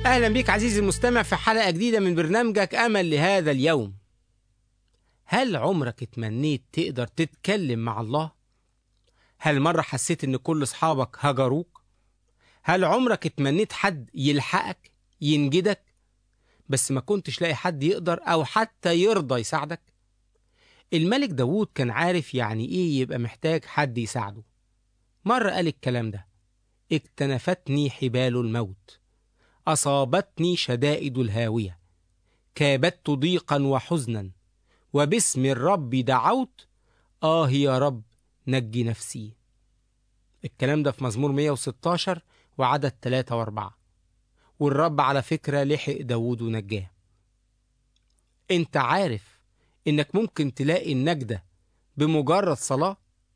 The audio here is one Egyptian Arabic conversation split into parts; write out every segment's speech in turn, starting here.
أهلا بك عزيزي المستمع في حلقة جديدة من برنامجك أمل لهذا اليوم هل عمرك اتمنيت تقدر تتكلم مع الله؟ هل مرة حسيت إن كل أصحابك هجروك؟ هل عمرك اتمنيت حد يلحقك ينجدك بس ما كنتش لاقي حد يقدر أو حتى يرضى يساعدك؟ الملك داوود كان عارف يعني إيه يبقى محتاج حد يساعده مرة قال الكلام ده اكتنفتني حبال الموت أصابتني شدائد الهاوية كابدت ضيقا وحزنا وباسم الرب دعوت آه يا رب نجي نفسي الكلام ده في مزمور 116 وعدد 3 و4 والرب على فكرة لحق داود ونجاه انت عارف انك ممكن تلاقي النجدة بمجرد صلاة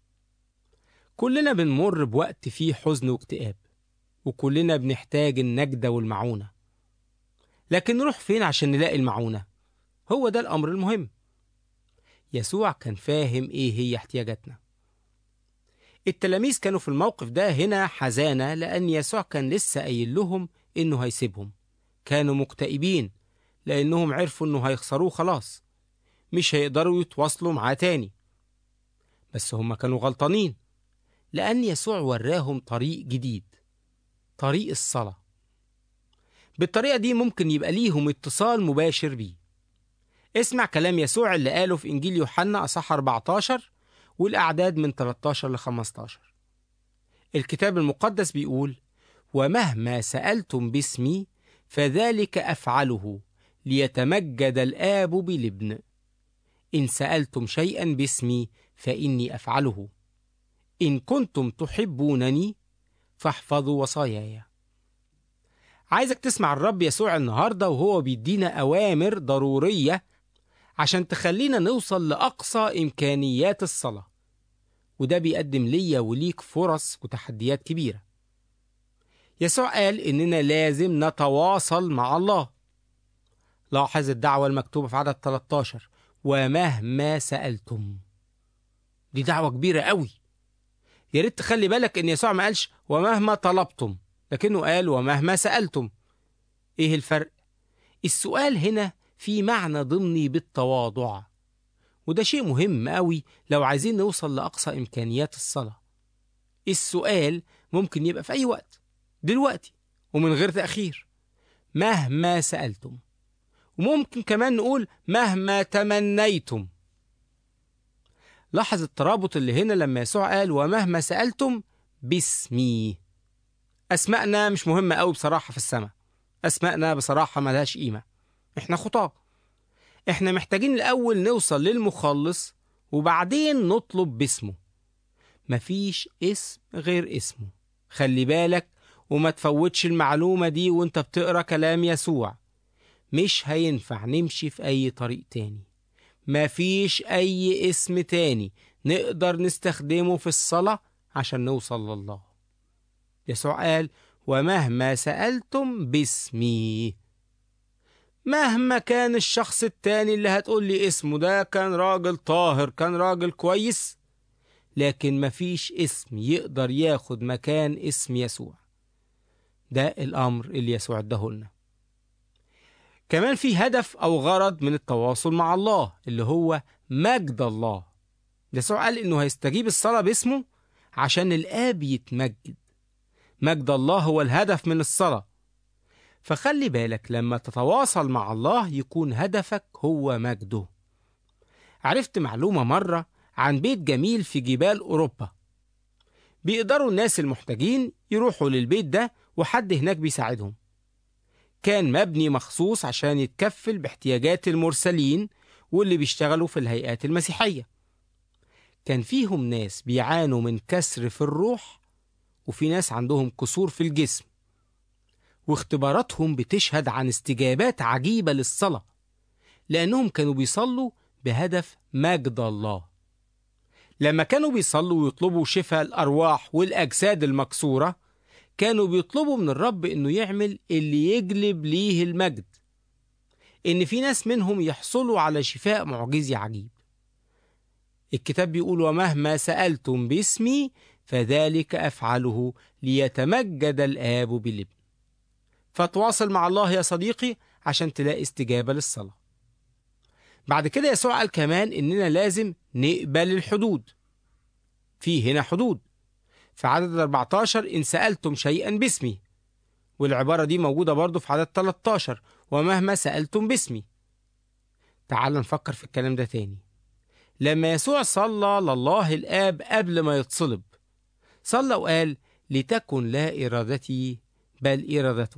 كلنا بنمر بوقت فيه حزن واكتئاب وكلنا بنحتاج النجدة والمعونة لكن نروح فين عشان نلاقي المعونة هو ده الأمر المهم يسوع كان فاهم إيه هي احتياجاتنا التلاميذ كانوا في الموقف ده هنا حزانة لأن يسوع كان لسه قايل لهم إنه هيسيبهم كانوا مكتئبين لأنهم عرفوا إنه هيخسروه خلاص مش هيقدروا يتواصلوا معاه تاني بس هم كانوا غلطانين لأن يسوع وراهم طريق جديد طريق الصلاة بالطريقة دي ممكن يبقى ليهم اتصال مباشر بيه اسمع كلام يسوع اللي قاله في إنجيل يوحنا أصح 14 والأعداد من 13 ل 15 الكتاب المقدس بيقول ومهما سألتم باسمي فذلك أفعله ليتمجد الآب بالابن إن سألتم شيئا باسمي فإني أفعله إن كنتم تحبونني فاحفظوا وصاياي عايزك تسمع الرب يسوع النهاردة وهو بيدينا أوامر ضرورية عشان تخلينا نوصل لأقصى إمكانيات الصلاة وده بيقدم ليا وليك فرص وتحديات كبيرة يسوع قال إننا لازم نتواصل مع الله لاحظ الدعوة المكتوبة في عدد 13 ومهما سألتم دي دعوة كبيرة قوي يا ريت تخلي بالك ان يسوع ما قالش ومهما طلبتم لكنه قال ومهما سألتم ايه الفرق السؤال هنا في معنى ضمني بالتواضع وده شيء مهم قوي لو عايزين نوصل لأقصى إمكانيات الصلاة السؤال ممكن يبقى في أي وقت دلوقتي ومن غير تأخير مهما سألتم وممكن كمان نقول مهما تمنيتم لاحظ الترابط اللي هنا لما يسوع قال ومهما سألتم باسمي أسمائنا مش مهمة قوي بصراحة في السماء أسمائنا بصراحة ملهاش قيمة إحنا خطاة إحنا محتاجين الأول نوصل للمخلص وبعدين نطلب باسمه مفيش اسم غير اسمه خلي بالك وما تفوتش المعلومة دي وانت بتقرأ كلام يسوع مش هينفع نمشي في أي طريق تاني مفيش أي اسم تاني نقدر نستخدمه في الصلاة عشان نوصل لله يسوع قال ومهما سألتم باسمي مهما كان الشخص التاني اللي هتقول لي اسمه ده كان راجل طاهر كان راجل كويس لكن مفيش اسم يقدر ياخد مكان اسم يسوع ده الأمر اللي يسوع اداهولنا كمان في هدف أو غرض من التواصل مع الله اللي هو مجد الله يسوع قال إنه هيستجيب الصلاة باسمه عشان الآب يتمجد مجد الله هو الهدف من الصلاة فخلي بالك لما تتواصل مع الله يكون هدفك هو مجده عرفت معلومة مرة عن بيت جميل في جبال أوروبا بيقدروا الناس المحتاجين يروحوا للبيت ده وحد هناك بيساعدهم كان مبني مخصوص عشان يتكفل باحتياجات المرسلين واللي بيشتغلوا في الهيئات المسيحية كان فيهم ناس بيعانوا من كسر في الروح وفي ناس عندهم كسور في الجسم واختباراتهم بتشهد عن استجابات عجيبة للصلاة لأنهم كانوا بيصلوا بهدف مجد الله لما كانوا بيصلوا ويطلبوا شفاء الأرواح والأجساد المكسورة كانوا بيطلبوا من الرب إنه يعمل اللي يجلب ليه المجد إن في ناس منهم يحصلوا على شفاء معجزي عجيب الكتاب بيقول ومهما سألتم باسمي فذلك أفعله ليتمجد الآب بالابن فتواصل مع الله يا صديقي عشان تلاقي استجابة للصلاة بعد كده يسوع قال كمان إننا لازم نقبل الحدود في هنا حدود في عدد 14 إن سألتم شيئا باسمي والعبارة دي موجودة برضو في عدد 13 ومهما سألتم باسمي تعال نفكر في الكلام ده تاني لما يسوع صلى لله الآب قبل ما يتصلب صلى وقال لتكن لا إرادتي بل إرادتك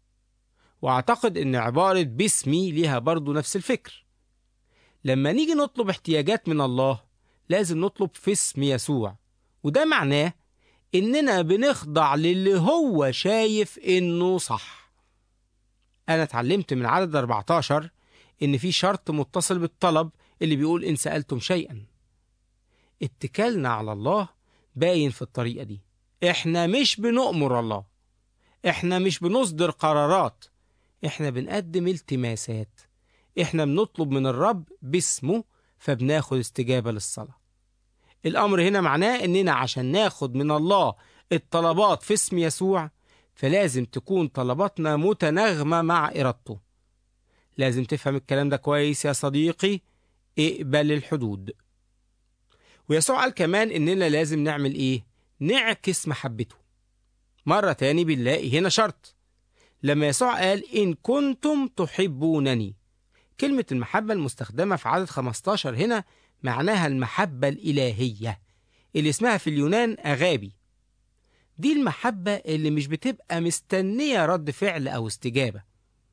وأعتقد إن عبارة باسمي ليها برضو نفس الفكر لما نيجي نطلب احتياجات من الله لازم نطلب في اسم يسوع وده معناه إننا بنخضع للي هو شايف إنه صح أنا اتعلمت من عدد 14 إن في شرط متصل بالطلب اللي بيقول إن سألتم شيئا اتكالنا على الله باين في الطريقة دي إحنا مش بنؤمر الله إحنا مش بنصدر قرارات إحنا بنقدم التماسات إحنا بنطلب من الرب باسمه فبناخد استجابة للصلاة الأمر هنا معناه إننا عشان ناخد من الله الطلبات في اسم يسوع فلازم تكون طلباتنا متناغمة مع إرادته لازم تفهم الكلام ده كويس يا صديقي اقبل الحدود ويسوع قال كمان إننا لازم نعمل إيه؟ نعكس محبته مرة تاني بنلاقي هنا شرط لما يسوع قال إن كنتم تحبونني كلمة المحبة المستخدمة في عدد 15 هنا معناها المحبة الإلهية اللي اسمها في اليونان أغابي دي المحبة اللي مش بتبقى مستنية رد فعل أو استجابة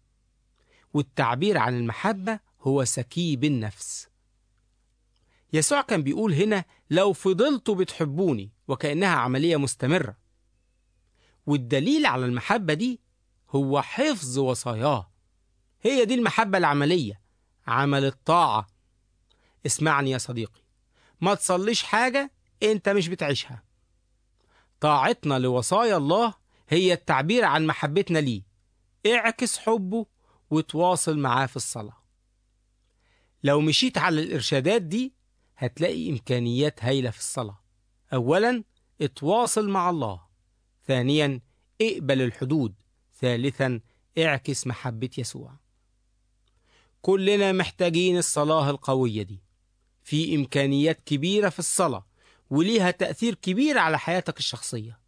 والتعبير عن المحبة هو سكيب النفس يسوع كان بيقول هنا لو فضلتوا بتحبوني وكأنها عملية مستمرة والدليل على المحبة دي هو حفظ وصاياه هي دي المحبة العملية عمل الطاعة اسمعني يا صديقي ما تصليش حاجة انت مش بتعيشها طاعتنا لوصايا الله هي التعبير عن محبتنا ليه اعكس حبه وتواصل معاه في الصلاة لو مشيت على الإرشادات دي هتلاقي إمكانيات هايلة في الصلاة أولا اتواصل مع الله ثانيا اقبل الحدود ثالثا اعكس محبة يسوع كلنا محتاجين الصلاة القوية دي في إمكانيات كبيرة في الصلاة وليها تأثير كبير على حياتك الشخصية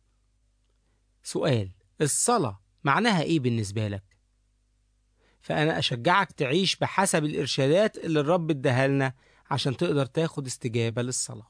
سؤال الصلاة معناها إيه بالنسبة لك؟ فأنا أشجعك تعيش بحسب الإرشادات اللي الرب اداها لنا عشان تقدر تاخد استجابة للصلاة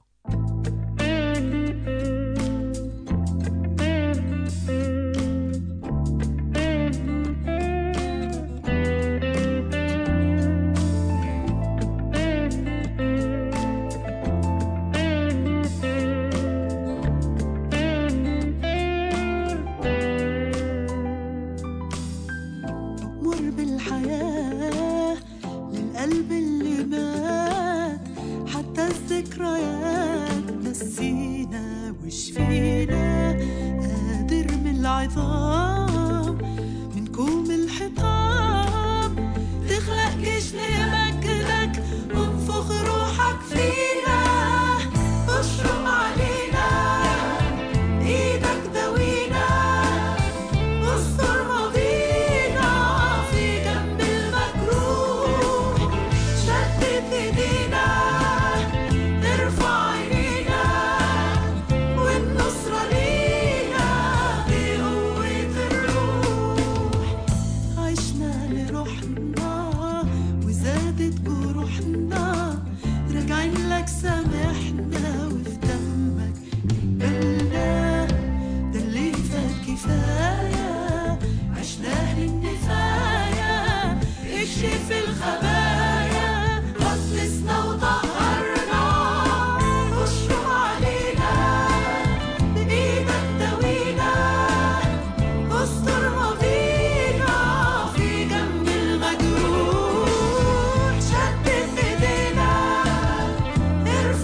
مر بالحياة للقلب اللي مات حتى الذكريات نسينا وشفينا قادر من العظام من كوم الحطام تخلق جيش لمجدك وانفخ روحك فينا اشرب علينا ايدك دوينا واستر ماضينا في جنب المجروح شتت ايدينا نرفع عينينا والنصرة لينا بقوة الروح عشنا لروحنا وزادت جروحنا راجعين لك سامحنا وفي دمك قبلنا ده اللي فات كفاية عشناه للنفاية اكشف الخبايا خلصنا وطهرنا اشرب علينا بإيدك دوينا استر ماضينا في جنب المجروح شتت ايدينا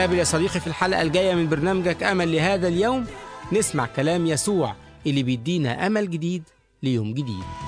نتقابل يا صديقي في الحلقة الجاية من برنامجك أمل لهذا اليوم نسمع كلام يسوع اللي بيدينا أمل جديد ليوم جديد